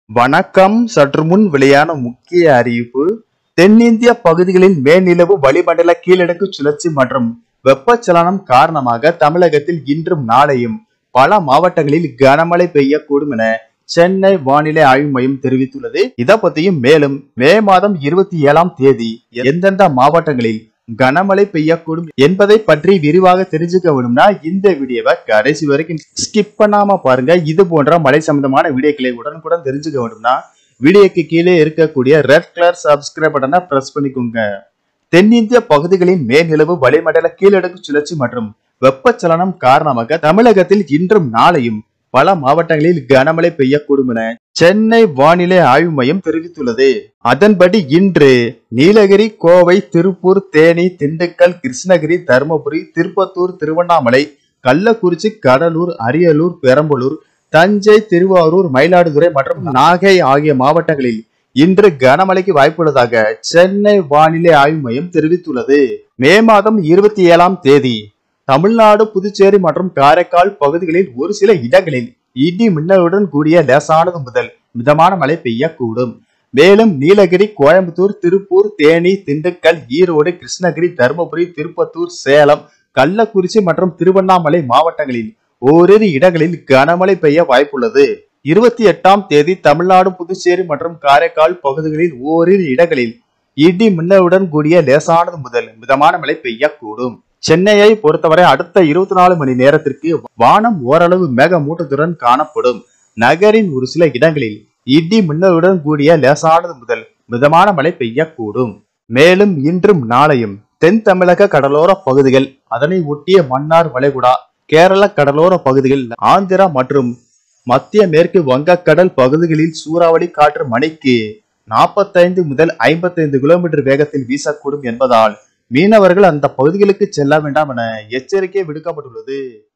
வணக்கம் சற்று முன் வெளியான முக்கிய அறிவிப்பு தென்னிந்திய பகுதிகளின் மேல்நிலவு வளிமண்டல கீழடுக்கு சுழற்சி மற்றும் வெப்பச்சலனம் காரணமாக தமிழகத்தில் இன்றும் நாளையும் பல மாவட்டங்களில் கனமழை பெய்யக்கூடும் என சென்னை வானிலை ஆய்வு மையம் தெரிவித்துள்ளது இதை பத்தியும் மேலும் மே மாதம் இருபத்தி ஏழாம் தேதி எந்தெந்த மாவட்டங்களில் கனமழை பெய்யக்கூடும் என்பதை பற்றி விரிவாக தெரிஞ்சுக்க வேணும்னா இந்த வீடியோவை கடைசி வரைக்கும் ஸ்கிப் பண்ணாம பாருங்க இது போன்ற மழை சம்பந்தமான வீடியோக்களை உடனுக்குடன் தெரிஞ்சுக்க வேணும்னா வீடியோக்கு கீழே இருக்கக்கூடிய ரெட் கலர் சப்ஸ்கிரைப் பட்டனை பிரஸ் பண்ணிக்கோங்க தென்னிந்திய பகுதிகளின் மேல்நிலவு வளிமண்டல கீழடுக்கு சுழற்சி மற்றும் வெப்பச்சலனம் காரணமாக தமிழகத்தில் இன்றும் நாளையும் பல மாவட்டங்களில் கனமழை பெய்யக்கூடும் என சென்னை வானிலை ஆய்வு மையம் தெரிவித்துள்ளது அதன்படி இன்று நீலகிரி கோவை திருப்பூர் தேனி திண்டுக்கல் கிருஷ்ணகிரி தருமபுரி திருப்பத்தூர் திருவண்ணாமலை கள்ளக்குறிச்சி கடலூர் அரியலூர் பெரம்பலூர் தஞ்சை திருவாரூர் மயிலாடுதுறை மற்றும் நாகை ஆகிய மாவட்டங்களில் இன்று கனமழைக்கு வாய்ப்புள்ளதாக சென்னை வானிலை ஆய்வு மையம் தெரிவித்துள்ளது மே மாதம் இருபத்தி ஏழாம் தேதி தமிழ்நாடு புதுச்சேரி மற்றும் காரைக்கால் பகுதிகளில் ஒரு சில இடங்களில் இடி மின்னலுடன் கூடிய லேசானது முதல் மிதமான மழை பெய்யக்கூடும் மேலும் நீலகிரி கோயம்புத்தூர் திருப்பூர் தேனி திண்டுக்கல் ஈரோடு கிருஷ்ணகிரி தருமபுரி திருப்பத்தூர் சேலம் கள்ளக்குறிச்சி மற்றும் திருவண்ணாமலை மாவட்டங்களில் ஓரிரு இடங்களில் கனமழை பெய்ய வாய்ப்புள்ளது இருபத்தி எட்டாம் தேதி தமிழ்நாடு புதுச்சேரி மற்றும் காரைக்கால் பகுதிகளில் ஓரிரு இடங்களில் இடி மின்னலுடன் கூடிய லேசானது முதல் மிதமான மழை பெய்யக்கூடும் சென்னையை பொறுத்தவரை அடுத்த இருபத்தி நாலு மணி நேரத்திற்கு வானம் ஓரளவு மேகமூட்டத்துடன் காணப்படும் நகரின் ஒரு சில இடங்களில் இடி மின்னலுடன் கூடிய லேசானது முதல் மிதமான மழை பெய்யக்கூடும் மேலும் இன்றும் நாளையும் தென் தமிழக கடலோர பகுதிகள் அதனை ஒட்டிய மன்னார் வளைகுடா கேரள கடலோர பகுதிகள் ஆந்திரா மற்றும் மத்திய மேற்கு வங்கக்கடல் பகுதிகளில் சூறாவளி காற்று மணிக்கு நாற்பத்தைந்து முதல் ஐம்பத்தைந்து கிலோமீட்டர் வேகத்தில் வீசக்கூடும் என்பதால் மீனவர்கள் அந்த பகுதிகளுக்கு செல்ல வேண்டாம் என எச்சரிக்கை விடுக்கப்பட்டுள்ளது